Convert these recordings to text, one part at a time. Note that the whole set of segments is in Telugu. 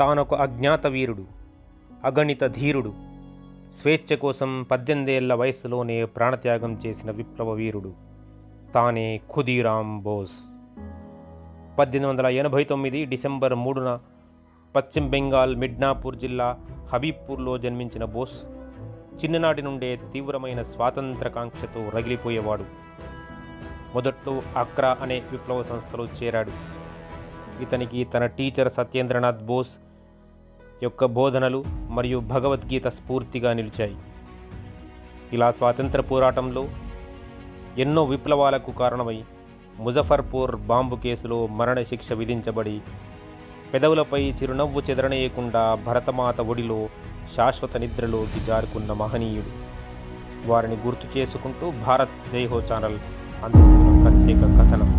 తానొక అజ్ఞాత వీరుడు అగణిత ధీరుడు స్వేచ్ఛ కోసం పద్దెనిమిదేళ్ల వయస్సులోనే ప్రాణత్యాగం చేసిన విప్లవ వీరుడు తానే ఖుదీరామ్ బోస్ పద్దెనిమిది వందల ఎనభై తొమ్మిది డిసెంబర్ మూడున పశ్చిమ బెంగాల్ మిడ్నాపూర్ జిల్లా హబీబ్పూర్లో జన్మించిన బోస్ చిన్ననాటి నుండే తీవ్రమైన స్వాతంత్రకాంక్షతో రగిలిపోయేవాడు మొదట్లో అక్రా అనే విప్లవ సంస్థలో చేరాడు ఇతనికి తన టీచర్ సత్యేంద్రనాథ్ బోస్ యొక్క బోధనలు మరియు భగవద్గీత స్ఫూర్తిగా నిలిచాయి ఇలా స్వాతంత్ర పోరాటంలో ఎన్నో విప్లవాలకు కారణమై ముజఫర్పూర్ బాంబు కేసులో మరణశిక్ష విధించబడి పెదవులపై చిరునవ్వు చెదరనేయకుండా భరతమాత ఒడిలో శాశ్వత నిద్రలోకి జారుకున్న మహనీయుడు వారిని గుర్తు చేసుకుంటూ భారత్ జైహో ఛానల్ అందిస్తున్న ప్రత్యేక కథనం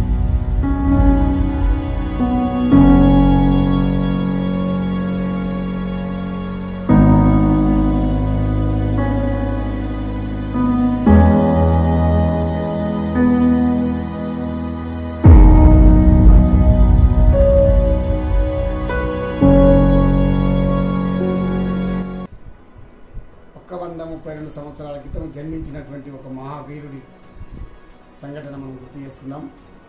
ఒక్క వంద ముప్పై రెండు సంవత్సరాల క్రితం జన్మించినటువంటి ఒక మహావీరుడి సంఘటన మనం గుర్తు చేసుకుందాం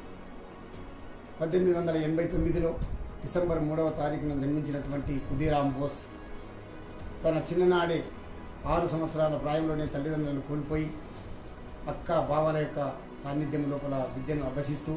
పద్దెనిమిది వందల ఎనభై తొమ్మిదిలో డిసెంబర్ మూడవ తారీఖున జన్మించినటువంటి కుదీరామ్ బోస్ తన చిన్ననాడే ఆరు సంవత్సరాల ప్రాయంలోనే తల్లిదండ్రులను కోల్పోయి అక్క బావల యొక్క సాన్నిధ్యం లోపల విద్యను అభ్యసిస్తూ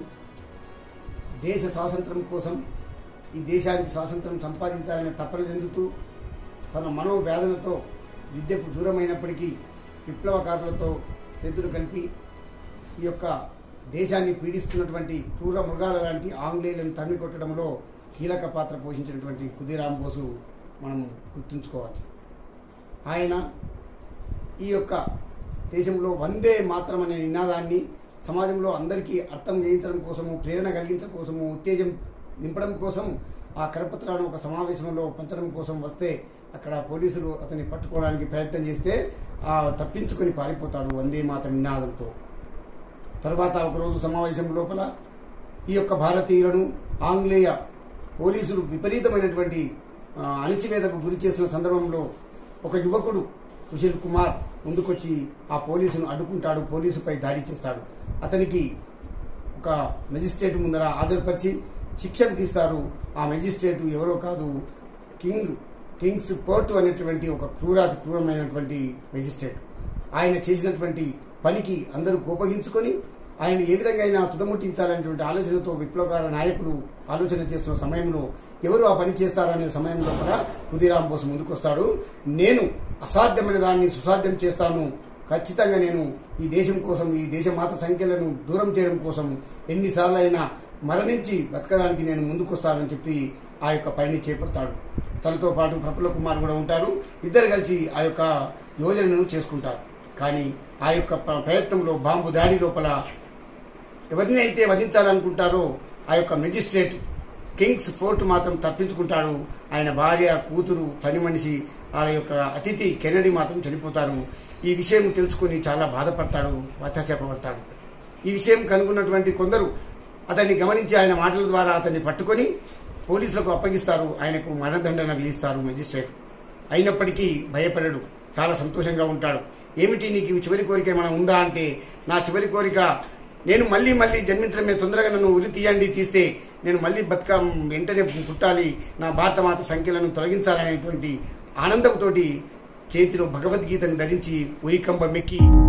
దేశ స్వాతంత్రం కోసం ఈ దేశానికి స్వాతంత్రం సంపాదించాలనే తపన చెందుతూ తన మనోవేదనతో విద్యకు దూరమైనప్పటికీ విప్లవకారులతో చేతులు కలిపి ఈ యొక్క దేశాన్ని పీడిస్తున్నటువంటి క్రూర మృగాల లాంటి ఆంగ్లేయులను తరిమి కొట్టడంలో కీలక పాత్ర పోషించినటువంటి కుదీరామ్ బోసు మనం గుర్తుంచుకోవచ్చు ఆయన ఈ యొక్క దేశంలో వందే మాత్రం అనే నినాదాన్ని సమాజంలో అందరికీ అర్థం చేయించడం కోసము ప్రేరణ కలిగించడం కోసము ఉత్తేజం నింపడం కోసం ఆ కరపత్రాలను ఒక సమావేశంలో పంచడం కోసం వస్తే అక్కడ పోలీసులు అతన్ని పట్టుకోవడానికి ప్రయత్నం చేస్తే ఆ తప్పించుకొని పారిపోతాడు వందే మాత్రం నినాదంతో తర్వాత ఒకరోజు సమావేశం లోపల ఈ యొక్క భారతీయులను ఆంగ్లేయ పోలీసులు విపరీతమైనటువంటి ఆ, అణిచివేతకు గురి చేస్తున్న సందర్భంలో ఒక యువకుడు సుశీల్ కుమార్ ముందుకొచ్చి ఆ పోలీసును అడ్డుకుంటాడు పోలీసుపై దాడి చేస్తాడు అతనికి ఒక మెజిస్ట్రేట్ ముందర హాజరుపరిచి శిక్షను తీస్తారు ఆ మెజిస్ట్రేట్ ఎవరో కాదు కింగ్ కింగ్స్ పోర్ట్ అనేటువంటి ఒక క్రూరాతి క్రూరమైనటువంటి మెజిస్ట్రేట్ ఆయన చేసినటువంటి పనికి అందరూ కోపగించుకొని ఆయన ఏ విధంగా అయినా తుదముట్టించాలనేటువంటి ఆలోచనతో విప్లవకార నాయకులు ఆలోచన చేస్తున్న సమయంలో ఎవరు ఆ పని చేస్తారనే సమయంలో కూడా కుదీరాం బోస్ ముందుకొస్తాడు నేను అసాధ్యమైన దాన్ని సుసాధ్యం చేస్తాను ఖచ్చితంగా నేను ఈ దేశం కోసం ఈ దేశ మాత సంఖ్యలను దూరం చేయడం కోసం ఎన్నిసార్లు అయినా మరణించి బతకడానికి నేను ముందుకొస్తానని చెప్పి ఆ యొక్క పనిని చేపడతాడు తనతో పాటు ప్రఫుల్ల కుమార్ కూడా ఉంటారు ఇద్దరు కలిసి ఆ యొక్క యోజనను చేసుకుంటారు కానీ ఆ యొక్క ప్ర- ప్రయత్నంలో బాంబు దాడి లోపల ఎవరిని అయితే వధించాలనుకుంటారో ఆ యొక్క మెజిస్ట్రేట్ కింగ్స్ ఫోర్ట్ మాత్రం తప్పించుకుంటాడు ఆయన భార్య కూతురు పని మనిషి వాళ్ళ యొక్క అతిథి కెనడీ మాత్రం చనిపోతారు ఈ విషయం తెలుసుకుని చాలా బాధపడతాడు పడతాడు ఈ విషయం కనుగొన్నటువంటి కొందరు అతన్ని గమనించి ఆయన మాటల ద్వారా అతన్ని పట్టుకొని పోలీసులకు అప్పగిస్తారు ఆయనకు మరణదండన విధిస్తారు మెజిస్ట్రేట్ అయినప్పటికీ భయపడడు చాలా సంతోషంగా ఉంటాడు ఏమిటి నీకు ఈ చివరి కోరిక ఏమైనా ఉందా అంటే నా చివరి కోరిక నేను మళ్ళీ మళ్ళీ జన్మించడమే తొందరగా నన్ను ఉరి తీయండి తీస్తే నేను మళ్ళీ బతుక వెంటనే పుట్టాలి నా భారత మాత సంఖ్యలను తొలగించాలనేటువంటి ఆనందంతో చేతిలో భగవద్గీతను ధరించి ఉరికంబం ఎక్కి